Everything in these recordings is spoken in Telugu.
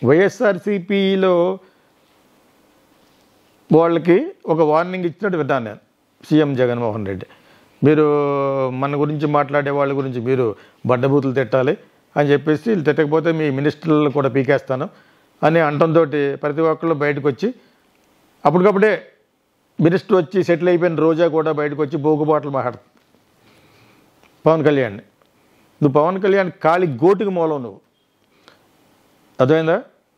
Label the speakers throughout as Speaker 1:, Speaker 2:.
Speaker 1: వైఎస్ఆర్సీపీలో వాళ్ళకి ఒక వార్నింగ్ ఇచ్చినట్టు విన్నాను నేను సీఎం జగన్మోహన్ రెడ్డి మీరు మన గురించి మాట్లాడే వాళ్ళ గురించి మీరు బడ్డబూతులు తిట్టాలి అని చెప్పేసి వీళ్ళు తిట్టకపోతే మీ మినిస్టర్లు కూడా పీకేస్తాను అని అంటంతో ప్రతి ఒక్కళ్ళు బయటకు వచ్చి అప్పటికప్పుడే మినిస్టర్ వచ్చి సెటిల్ అయిపోయిన రోజా కూడా బయటకు వచ్చి బోగుబాటలు మాట్లాడుతుంది పవన్ కళ్యాణ్ నువ్వు పవన్ కళ్యాణ్ కాలి గోటుకి మూలం నువ్వు అర్థమైందా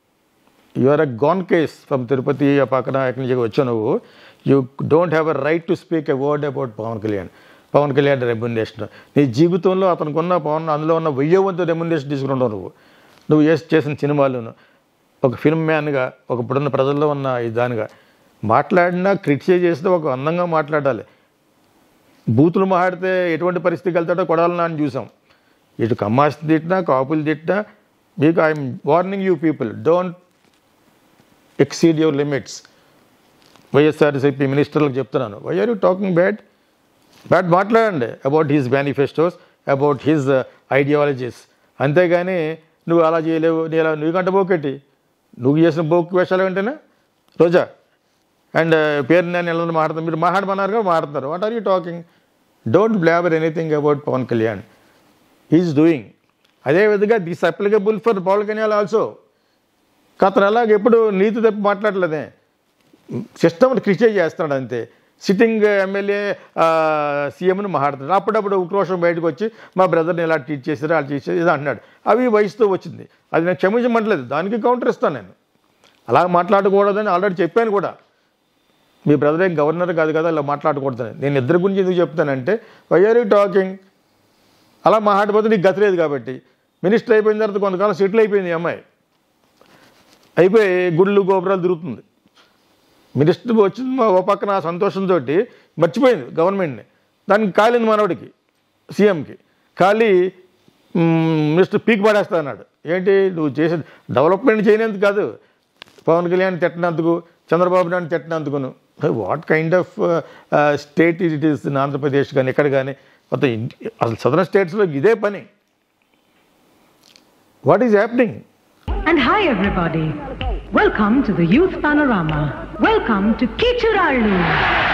Speaker 1: you are a gone case from Tirupati ఆ పక్కన ఎక్కడి నుంచి వచ్చావు నువ్వు you don't have a right to speak a word about Pawan Kalyan Pawan Kalyan remuneration నీ జీవితంలో అతనికి ఉన్న పవన్ అందులో ఉన్న వెయ్యో వంతు రెమ్యునరేషన్ తీసుకుంటావు నువ్వు నువ్వు చేసి చేసిన సినిమాలను ఒక ఫిల్మ్ మ్యాన్గా ఒక ఇప్పుడున్న ప్రజల్లో ఉన్న ఈ దానిగా మాట్లాడినా క్రిటిసైజ్ చేస్తే ఒక అందంగా మాట్లాడాలి బూతులు మాట్లాడితే ఎటువంటి పరిస్థితికి వెళ్తాడో కొడాలని అని చూసాం ఇటు కమ్మాసి తిట్టినా కాపులు తిట్టినా మీకు I'm warning you people don't exceed your limits YSRCP మినిస్టర్లకు చెప్తున్నాను why are you talking bad bad మాట్లాడండి about his manifestos about his ideologies అంతేగాని నువ్వు అలా చేయలేవు నీ అలా నువ్వుకంటే బోకెట్టి నువ్వు చేసిన బోక్ వేషాలు ఏంటనే రోజా అండ్ పేరు నేను ఎలా మాట్లాడతాను మీరు మాట్లాడమన్నారుగా మాట్లాడతారు what are you talking don't blabber anything about Pawan Kalyan is doing అదేవిధంగా this applicable for Pavan Kalyan also అతను అలాగే ఎప్పుడు నీతి తప్పి మాట్లాడలేదే సిస్టమ్ని క్రిటిసైజ్ చేస్తున్నాడు అంతే సిట్టింగ్ ఎమ్మెల్యే సీఎంని మాట్లాడుతున్నాడు అప్పుడప్పుడు ఉక్రోషం బయటకు వచ్చి మా బ్రదర్ని ఇలా ట్రీట్ చేశారు అలా ట్రీట్ చేశారు ఇది అంటున్నాడు అవి వయసుతో వచ్చింది అది నేను క్షమించమంటలేదు దానికి కౌంటర్ ఇస్తాను నేను అలా మాట్లాడకూడదని ఆల్రెడీ చెప్పాను కూడా మీ బ్రదర్ ఏం గవర్నర్ కాదు కదా ఇలా మాట్లాడకూడదని నేను ఇద్దరి గురించి ఎందుకు చెప్తానంటే వై ఆర్ యూ టాకింగ్ అలా మాట్లాడిపోతే నీకు గతి లేదు కాబట్టి మినిస్టర్ అయిపోయిన తర్వాత కొంతకాలం సెటిల్ అయిపోయింది ఈ అమ్మాయి అయిపోయి గుళ్ళు గోపురాలు తిరుగుతుంది మినిస్టర్ వచ్చింది మా ఓ పక్కన సంతోషంతో మర్చిపోయింది గవర్నమెంట్ని దానికి కాలింది మనవడికి సీఎంకి ఖాళీ మినిస్టర్ పీక్ పడేస్తా అన్నాడు ఏంటి నువ్వు చేసే డెవలప్మెంట్ చేయనందుకు కాదు పవన్ కళ్యాణ్ తిట్టినందుకు చంద్రబాబు నాయుడు తిట్టినందుకును what kind of state it is in Andhra Pradesh కానీ ఎక్కడ కానీ మొత్తం ఇండి- అసలు సదరన్ స్టేట్స్లో ఇదే పని what is happening
Speaker 2: And hi everybody. Welcome to the Youth Panorama. Welcome to Kichurallu.